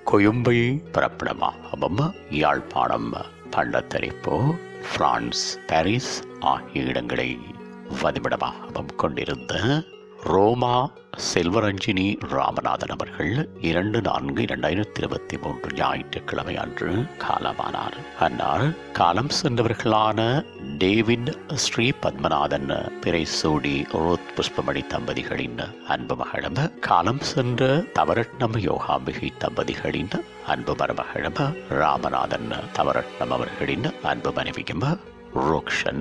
கொழும்பை பிறப்பிடமாகவும் Yazhpanam Pandatharippu France Paris ஆகிய இடங்களை வதிவிடமாகவும் கொண்டிருந்த ரோமா செல்வரஞ்சினி ராமநாதன் அவர்கள் இரண்டு நான்கு இரண்டாயிரத்தி இருபத்தி மூன்று ஞாயிற்றுக்கிழமை அன்று காலமானார் அன்னார் காலம் சென்றவர்களான டேவிட் ஸ்ரீ பத்மநாதன் பிறைசூடி ரோத் புஷ்பமணி தம்பதிகளின் அன்பு மகளும் காலம் சென்ற தவரட்னம் யோகாம்பிகை தம்பதிகளின் அன்பு மருமகளும் ராமநாதன் தவரட்னம் அவர்களின் அன்பு மனைவியும் ரோக்ஷன்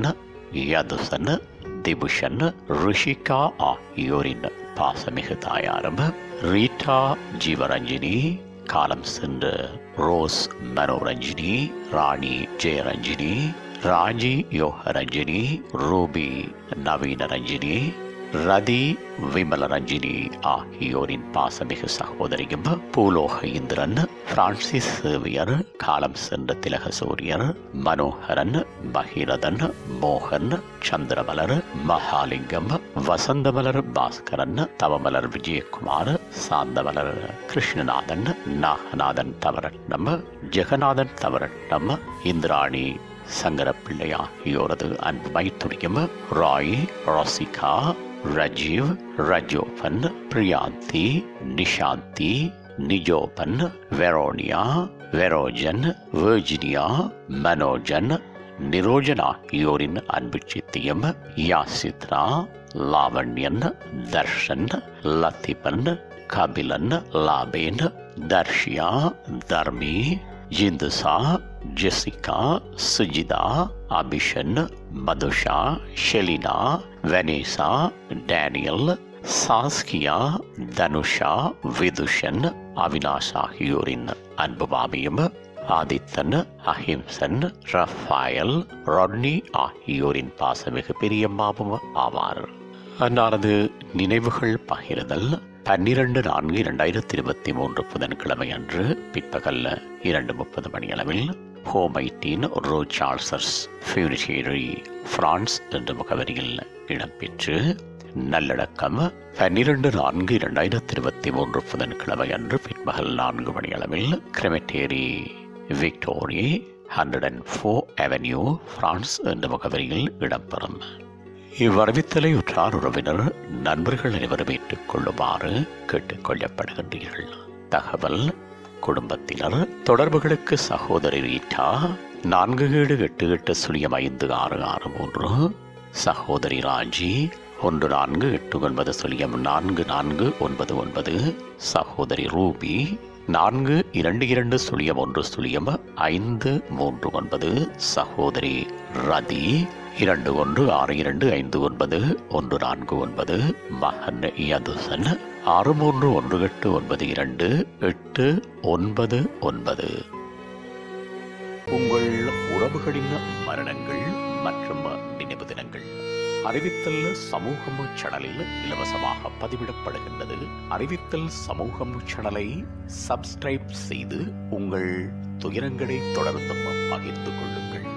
யதுசன் திபுஷன் ரிஷிகா ஆகியோரின் பாசமிகு தாயாரும் ரீட்டா ஜீவரஞ்சினி காலம் சென்ற ரோஸ் மனோரஞ்சினி ராணி ஜெயரஞ்சினி ராஜி யோகரஞ்சினி ரூபி நவீன ரஞ்சினி ரதி விமல ரஞ்சினி ஆகியோரின் பாசமிகு சகோதரியும் பூலோக இந்திரன் பிரான்சிஸ் சேவியர் காலம் சென்ற திலக சூரியர் மனோகரன் பகீரதன் மோகன் சந்திரமலர் மகாலிங்கம் வசந்தமலர் பாஸ்கரன் தவமலர் விஜயகுமார் சாந்தமலர் கிருஷ்ணநாதன் நாகநாதன் தவரட்னம் ஜெகநாதன் தவரட்னம் இந்திராணி சங்கரப்பிள்ளை ஆகியோரது அன்பு மைத்துரியம் Roy Rasika Rajeev Rajoban Priyanthi Nishanthi Nijoban Veronia Verojan Virginia Manojan Nirojan ஆகியோரின் அன்பு சித்தியம் யாசித்ரா லாவண்யன் Darshan லத்திபன் Kabilan Laban Tharshiya Tharmi Jinthusa Jessica Sujitha Abishan Madhusha Shelina Vanessa Daniel Saskia Dhanusha Vithushan Avinash ஆகியோரின் அன்பு மாமியும் ஆதித்தன் அஹிம்சன் ரஃபாயல் ரொட்னி ஆகியோரின் பாசமிகு பெரியம்மாவும் ஆவார் அன்னாரது நினைவுகள் பகிர்தல் பன்னிரண்டு நான்கு இரண்டாயிரத்தி இருபத்தி மூன்று புதன்கிழமை அன்று பிற்பகல் இரண்டு முப்பது மணி அளவில் ஹோம் ஐட்டீன் ரோ சார்ல்சர்ஸ் ஃபியூனிஷியரி பிரான்ஸ் என்ற முகவரியில் இடம்பெற்று நல்லடக்கம் பன்னிரண்டு நான்கு இரண்டாயிரத்தி இருபத்தி மூன்று புதன்கிழமை அன்று பிற்பகல் நான்கு மணி அளவில் crematory Victory hundred and four avenue France என்ற முகவரியில் இடம்பெறும் இவ்வறிவித்தலை உற்றார் உறவினர் நண்பர்கள் அனைவரும் ஏற்றுக்கொள்ளுமாறு கேட்டுக்கொள்ளப்படுகின்றீர்கள் தகவல் குடும்பத்தினர் தொடர்புகளுக்கு சகோதரி ரீட்டா நான்கு ஏழு எட்டு எட்டு சுழியம் ஐந்து ஆறு ஆறு மூன்று சகோதரி ராஜி ஒன்று நான்கு எட்டு ஒன்பது சுழியம் நான்கு நான்கு ஒன்பது ஒன்பது சகோதரி ரூபி நான்கு இரண்டு இரண்டு சுழியம் ஒன்று சுழியம் ஐந்து மூன்று ஒன்பது சகோதரி ரதி இரண்டு ஒன்று ஆறு இரண்டு ஐந்து ஒன்பது ஒன்று நான்கு ஒன்பது மகன் யதுசன் ஆறு மூன்று ஒன்று எட்டு ஒன்பது இரண்டு எட்டு ஒன்பது ஒன்பது உங்கள் உறவுகளின் மரணங்கள் மற்றும் நினைவு தினங்கள் அறிவித்தல் சமூகம் சேனலில் இலவசமாக பதிவிடப்படுகின்றது அறிவித்தல் சமூகம் சேனலை சப்ஸ்கிரைப் செய்து உங்கள் துயரங்களை தொடர்ந்தும் பகிர்ந்து கொள்ளுங்கள்